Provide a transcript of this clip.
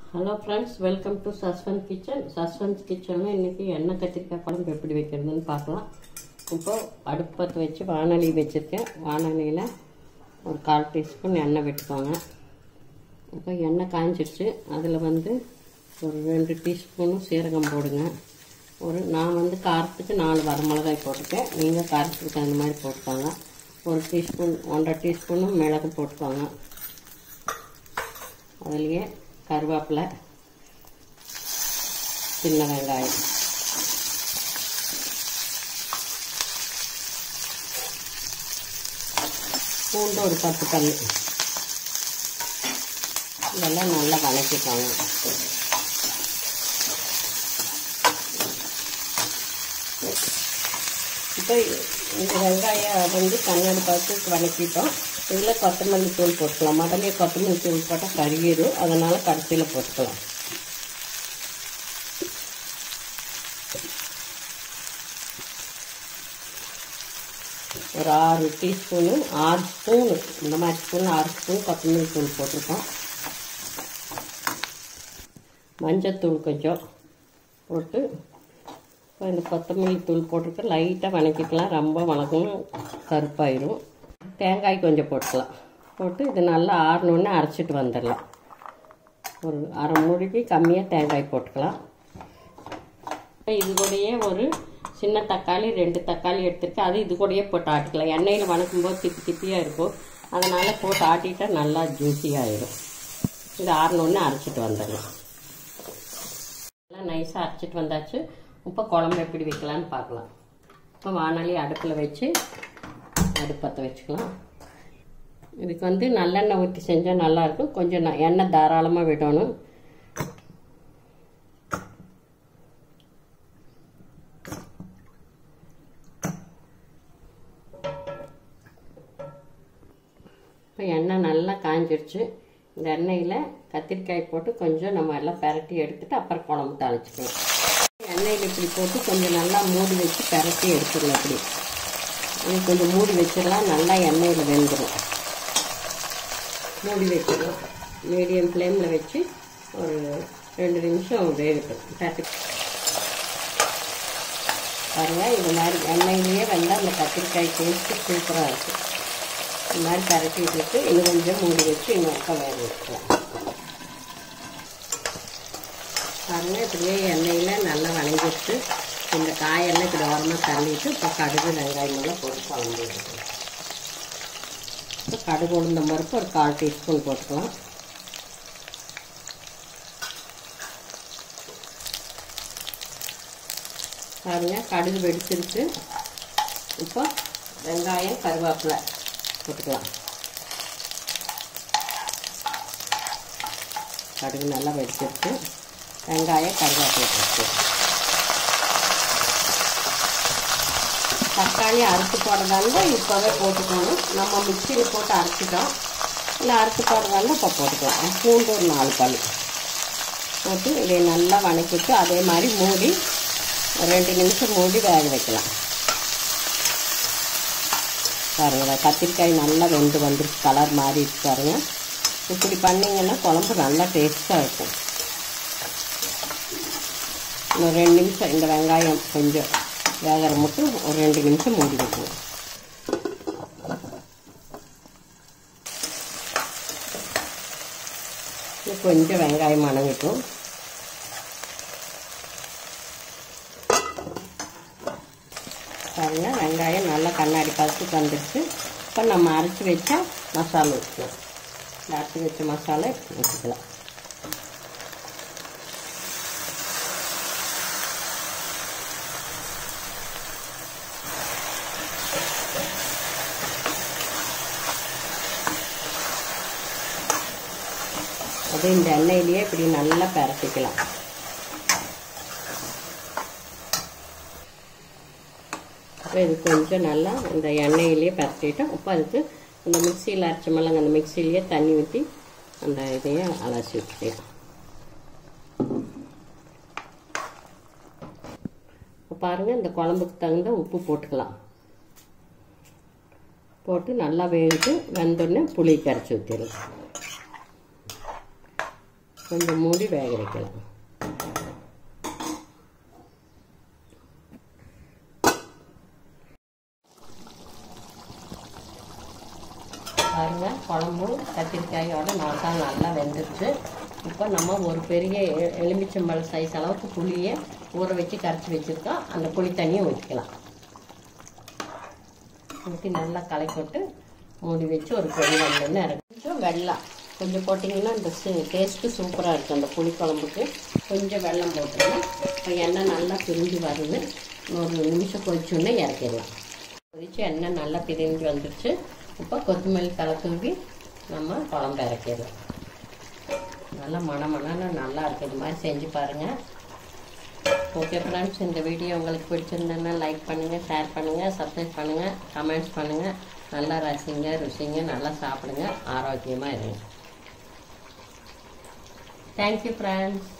hello friends welcome to Sashwanth kitchen Sashwanth கிச்சனில் இன்றைக்கி எண்ணெய் கத்திரிக்காய் குழம்பு எப்படி வைக்கிறதுன்னு பார்க்கலாம் இப்போ அடுப்பத்தை வச்சு வானொலி வச்சுருக்கேன் வானொலியில் ஒரு கால் டீஸ்பூன் எண்ணெய் விட்டுக்கோங்க இப்போ எண்ணெய் காஞ்சிடுச்சு அதில் வந்து ஒரு ரெண்டு டீஸ்பூனும் சீரகம் போடுங்க ஒரு நான் வந்து காரத்துக்கு நாலு வரமிளகாய் போட்டுக்கேன் நீங்கள் காரத்துக்கு தகுந்த மாதிரி போட்டுக்கோங்க ஒரு டீஸ்பூன் ஒன்றரை டீஸ்பூனும் மிளகு போட்டுக்கோங்க அதுலேயே கருவேப்பிலை சின்ன வெங்காயம் பூண்டு ஒரு பத்து பல் இதெல்லாம் நல்லா வதக்கிக்கோங்க இப்போ இந்த வெங்காயம் வந்து கண்ணாடி பார்த்து வதக்கிட்டோம் இதில் கொத்தமல்லி தூள் போட்டுக்கலாம் முதல்ல கொத்தமல்லி தூள் போட்டால் கருகிடும் அதனால் கடைசியில் போட்டுக்கலாம் ஒரு ஆறு டீஸ்பூனு ஆறு ஸ்பூனு இந்த மாதிரி ஸ்பூன் ஆறு ஸ்பூன் கொத்தமல்லி தூள் போட்டிருக்கோம் மஞ்சத்தூள் கொஞ்சம் போட்டு இப்போ இந்த கொத்தமல்லி தூள் போட்டுட்டு லைட்டாக வணக்கிக்கலாம் ரொம்ப வணக்கணும் கருப்பாயிரும் தேங்காய் கொஞ்சம் போட்டுக்கலாம் போட்டு இது நல்லா ஆறணுன்னு அரைச்சிட்டு வந்துடலாம் ஒரு அரை மூடிக்கு கம்மியாக தேங்காய் போட்டுக்கலாம் இது கூடயே ஒரு சின்ன தக்காளி ரெண்டு தக்காளி எடுத்துருக்கு அது இது கூடயே போட்டு ஆட்டிக்கலாம் எண்ணெயில் வணக்கும்போது திப்பி திப்பியாக இருக்கும் அதனால் போட்டு ஆட்டிட்டா நல்லா ஜூஸியாகிடும் இது ஆறணுன்னு அரைச்சிட்டு வந்துடலாம் நல்லா நைஸாக அரைச்சிட்டு வந்தாச்சு இப்போ குழம்பு எப்படி வைக்கலான்னு பார்க்கலாம் இப்போ வானொலி அடுப்பில் வச்சு அடுப்பத்தை வச்சுக்கலாம் இதுக்கு வந்து நல்லெண்ணெய் ஊற்றி செஞ்சால் நல்லாயிருக்கும் கொஞ்சம் ந- எண்ணெய் தாராளமாக விடணும் இப்போ எண்ணெய் நல்லா காஞ்சிருச்சு இந்த எண்ணெயில் கத்திரிக்காய் போட்டு கொஞ்சம் நம்ம எல்லாம் பெரட்டி எடுத்துட்டு அப்புறம் குழம்பு தாளிச்சுக்கலாம் எண்ணெயில் இப்படி போட்டு கொஞ்சம் நல்லா மூடி வச்சு பெரட்டி எடுத்துடலாம் அப்படி இது கொஞ்சம் மூடி வச்சிடலாம் நல்லா எண்ணெயில் வெந்துடும் மூடி வச்சிடலாம் மீடியம் ஃப்ளேமில் வச்சு ஒரு ரெண்டு நிமிஷம் வேகட்டும் தட்டி பாருங்க இது மாதிரி எண்ணெயிலேயே வந்து அந்த கத்திரிக்காய் டேஸ்ட்டு சூப்பராக இருக்கும் இந்த மாதிரி பரட்டி விட்டுட்டு இன்னும் கொஞ்சம் மூடி வச்சு இன்னும் பக்கம் வேக வச்சுக்கலாம் பாருங்க இப்படியே எண்ணெயில் நல்லா வணங்கிட்டு இந்த காயெல்லாம் இப்படி ஓரமாக தள்ளிட்டு இப்போ கடுகு வெங்காயம் எல்லாம் போட்டு குழம்பு எடுக்கலாம் இப்போ கடுகு உளுந்த பருப்பு ஒரு கால் டீஸ்பூன் போட்டுக்கலாம் பாருங்க கடுகு வெடிச்சிருச்சு இப்போ வெங்காயம் கருவேப்பிலை போட்டுக்கலாம் கடுகு நல்லா வெடிச்சிருச்சு வெங்காயம் கருவேப்பிலை போட்டு தக்காளி அரைச்சி போடுறதால இப்போவே போட்டுக்கணும் நம்ம மிக்சியில் போட்டு அரைச்சிட்டோம் இல்லை அரைச்சி போடுறதால இப்போ போட்டுக்கலாம் பூண்டு ஒரு நாலு பல் போட்டு இதை நல்லா வணக்கிட்டு அதே மாதிரி மூடி ஒரு ரெண்டு நிமிஷம் மூடி வேக வைக்கலாம் பாருங்க கத்திரிக்காய் நல்லா வெந்து வந்துருச்சு கலர் மாறிடுச்சு பாருங்க இப்படி பண்ணிங்கன்னா குழம்பு நல்லா டேஸ்ட்டாக இருக்கும் இன்னும் ரெண்டு நிமிஷம் இந்த வெங்காயம் கொஞ்சம் வேகிற மட்டும் ஒரு ரெண்டு நிமிஷம் மூடி வைக்கணும் இன்னும் கொஞ்சம் வெங்காயம் மணங்கட்டும் பாருங்க வெங்காயம் நல்லா கண்ணாடி பதத்துக்கு வந்துடுச்சு இப்போ நம்ம அரைச்சி வச்சா மசாலா ஊற்றலாம் இந்த அரைச்சி வச்ச மசாலா ஊற்றிக்கலாம் அது இந்த எண்ணெயிலேயே இப்படி நல்லா பரட்டிக்கலாம் இப்போ இது கொஞ்சம் நல்லா இந்த எண்ணெயிலேயே பரட்டிட்டோம் இப்போ அதுக்கு இந்த மிக்சியில் அரைச்ச மிளகு அந்த மிக்சிலேயே தண்ணி ஊற்றி அந்த இதையே அலசி விட்டுக்கலாம் இப்போ பாருங்கள் இந்த குழம்புக்கு தகுந்த உப்பு போட்டுக்கலாம் போட்டு நல்லா வேவிட்டு வெந்தோடனே புளி கரைச்சி ஊற்றிடலாம் கொஞ்சம் மூடி வேக வைக்கலாம் பாருங்க குழம்பும் கத்திரிக்காயோட மசாலா நல்லா வெந்துருச்சு இப்போ நம்ம ஒரு பெரிய எ- எலுமிச்சம்பழம் சைஸ் அளவுக்கு புளியை ஊற வச்சு கரைச்சி வச்சுருக்கோம் அந்த புளி தண்ணியை ஊற்றிக்கலாம் ஊற்றி நல்லா கலக்கி விட்டு மூடி வச்சு ஒரு பெரிய வெள்ளம்னு இறக்கி கொஞ்சம் வெல்லம் கொஞ்சம் போட்டிங்கன்னா இந்த டேஸ்ட்டு சூப்பராக இருக்கும் அந்த புளி குழம்புக்கு கொஞ்சம் வெல்லம் போட்டுருங்க இப்போ எண்ணெய் நல்லா பிரிஞ்சு வருது ஒரு நிமிஷம் கொதிச்சோன்னே இறக்கிடலாம் கொதிச்சு எண்ணெய் நல்லா பிரிஞ்சு வந்துருச்சு இப்போ கொத்தமல்லி தலை தூவி நம்ம குழம்பு இறக்கிடலாம் நல்லா மணமணன்னு நல்லா இருக்கு இது மாதிரி செஞ்சு பாருங்கள் ஓகே ஃப்ரெண்ட்ஸ் இந்த வீடியோ உங்களுக்கு பிடிச்சிருந்தேன்னா லைக் பண்ணுங்கள் ஷேர் பண்ணுங்கள் சப்ஸ்கிரைப் பண்ணுங்கள் கமெண்ட்ஸ் பண்ணுங்கள் நல்லா ரசிங்க ருசிங்க நல்லா சாப்பிடுங்க ஆரோக்கியமாக இருங்க தேங்க்யூ ஃப்ரெண்ட்ஸ்